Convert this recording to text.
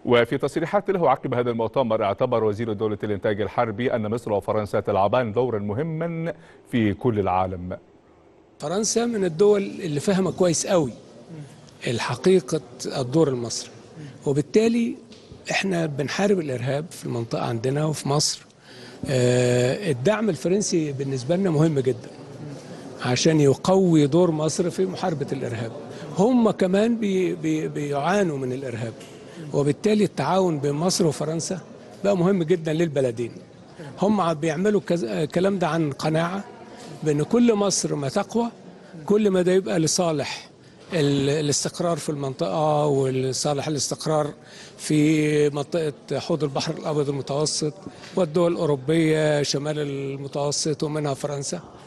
وفي تصريحات له عقب هذا المؤتمر اعتبر وزير دولة الإنتاج الحربي أن مصر وفرنسا تلعبان دورا مهما في كل العالم فرنسا من الدول اللي فاهمه كويس قوي الحقيقة الدور المصري وبالتالي احنا بنحارب الارهاب في المنطقة عندنا وفي مصر آه، الدعم الفرنسي بالنسبة لنا مهم جدا عشان يقوي دور مصر في محاربة الارهاب هم كمان بي بي بيعانوا من الارهاب وبالتالي التعاون بين مصر وفرنسا بقى مهم جدا للبلدين هم بيعملوا كز- الكلام ده عن قناعة بأن كل مصر ما تقوى كل ما ده يبقى لصالح ال- الاستقرار في المنطقة ولصالح الاستقرار في منطقة حوض البحر الأبيض المتوسط والدول الأوروبية شمال المتوسط ومنها فرنسا